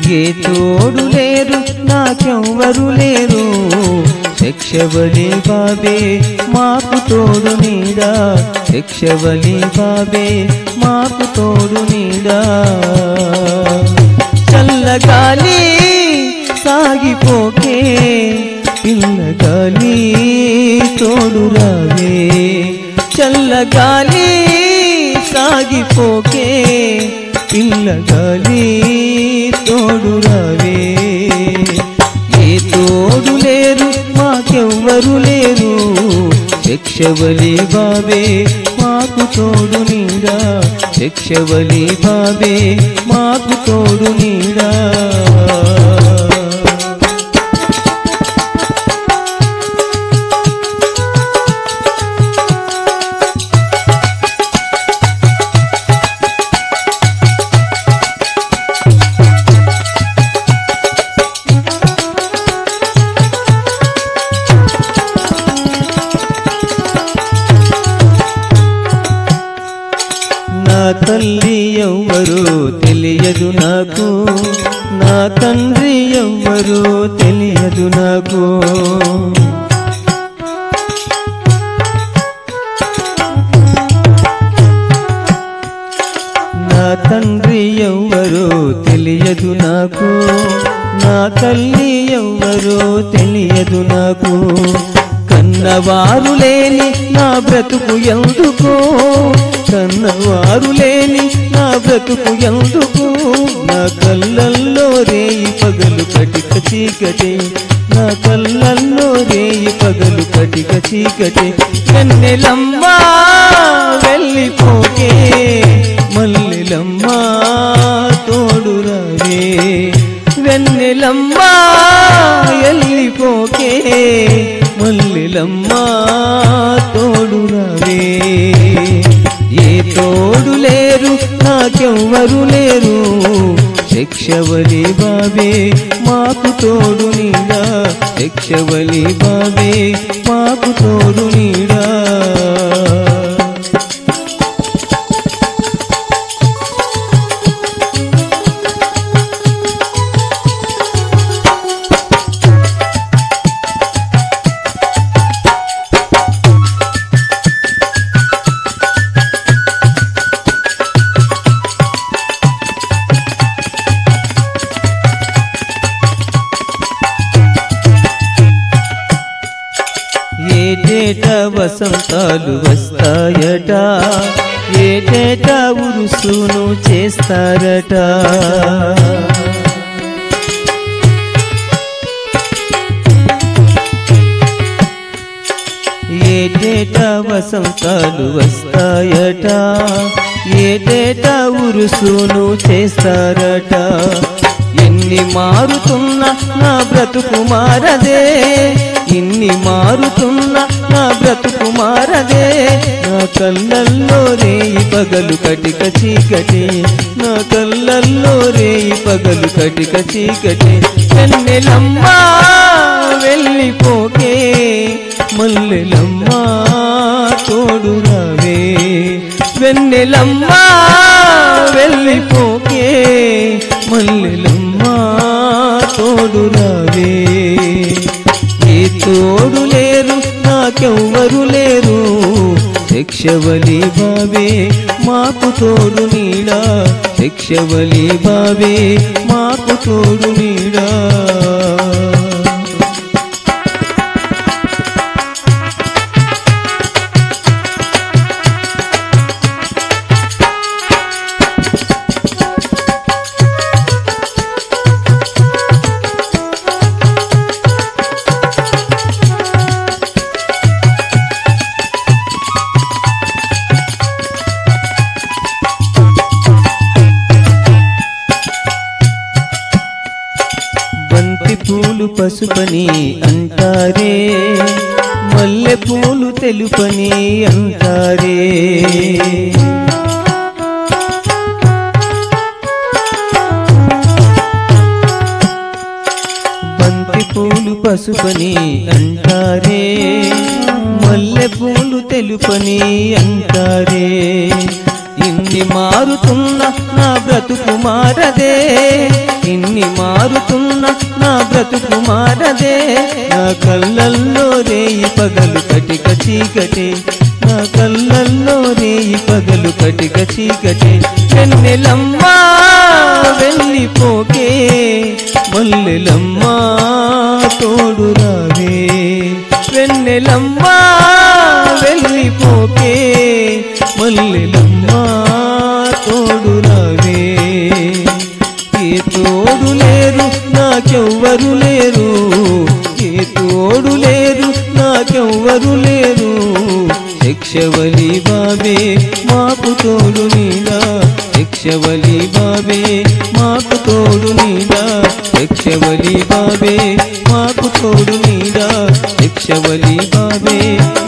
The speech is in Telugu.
ఏ తోడు లేరు నాకెవ్వరు లేరు శిక్షవలి బాబే మాకు తోడు నీడా శిక్షవలి బాబే మాకు తోడు నీడా చల్లగాలి సాగిపోకే పిల్లగాలి తోడు రావే చల్లగాలి సాగిపోకే పిల్లగాలి తోడు రావే ఏ తోడు లేరు మాకెవ్వరు లేరు శిక్షవలి బాబే మాకు తోడు నీడా శిక్షవలి బాబే మాకు తోడు నీడా నా తల్లి ఎవ్వరో తెలియదు నాకు నా తండ్రి ఎవ్వరో తెలియదు నాకు నా తండ్రి ఎవ్వరో తెలియదు నాకు నా తల్లి ఎవ్వరో తెలియదు నాకు కన్నవారు లేని నా బ్రతుకు ఎందుకో కన్నవారు లేని నా బ్రతుకు ఎందుకు నా కళ్ళల్లో రేయి పగలు కటిక చీకటి నా కళ్ళల్లో రేయి పగలు కటిక చీకటి కన్నెలమ్మా వెళ్ళిపోకే మల్లెలమ్మా తోడు రవే వెన్నెలమ్మా వెళ్ళిపోకే మల్లెలమ్మా తోడు రవే ఏ తోడు లేరు నాకెవ్వరు లేరు శిక్షవలి బాబే మాకు తోడు నీడా శిక్షవలి బాబే మాకు తోడు నీడా ఏటేట వసంతాలు వస్తాయట ఏటేట ఉరుసును చేస్తారట ఏటేట వసంతాలు వస్తాయట ఏటేట ఉరుసును చేస్తారట ఎన్ని మారుతున్నా నా బ్రతుకు మారదే ఇన్ని మారుతున్నా నా బ్రతుకు మారదే నా కళ్ళల్లో రేయి పగలు కటిక చీకటి నా కళ్ళల్లో రేయి పగలు కటిక చీకటి వెన్నెలమ్మా వెళ్ళిపోకే మల్లెలమ్మా తోడు రావే వెన్నెలమ్మా వెళ్ళిపోకే మల్లెలమ్మా తోడు రావే ఏ తోడు లేరు నాకెవ్వరు లేరు శిక్షవలి బాబే మాకు తోడు నీడా శిక్షవలి బాబే మాకు తోడు నీడా బంతి పూలు పసుపని అంటారే మల్లె పూలు తెలుపని అంటారే బంతి పూలు పసుపని అంటారే మల్లె పూలు తెలుపని అంటారే ఇన్ని మారుతున్న నా బ్రతుకు మారదే ఇన్ని మారుతున్న నా బ్రతుకు మారదే నా కళ్ళల్లో రేయి పగలు కటిక చీకటే నా కళ్ళల్లో రేయి పగలు కటిక చీకటే వెన్నెలమ్మా వెళ్ళిపోకే మల్లెలమ్మా తోడు రావే వెన్నెలమ్మా వెళ్ళిపోకే మల్లెలమ్మా తోడు రావే ఏ తోడు లేరు నాకెవ్వరు లేరు ఏ తోడు లేరు నాకెవ్వరు లేరు శిక్షవలి బాబే మాకు తోడు నీడా శిక్షవలి బాబే మాకు తోడు నీడా శిక్షవలి బాబే మాకు తోడు నీడా శిక్షవలి బాబే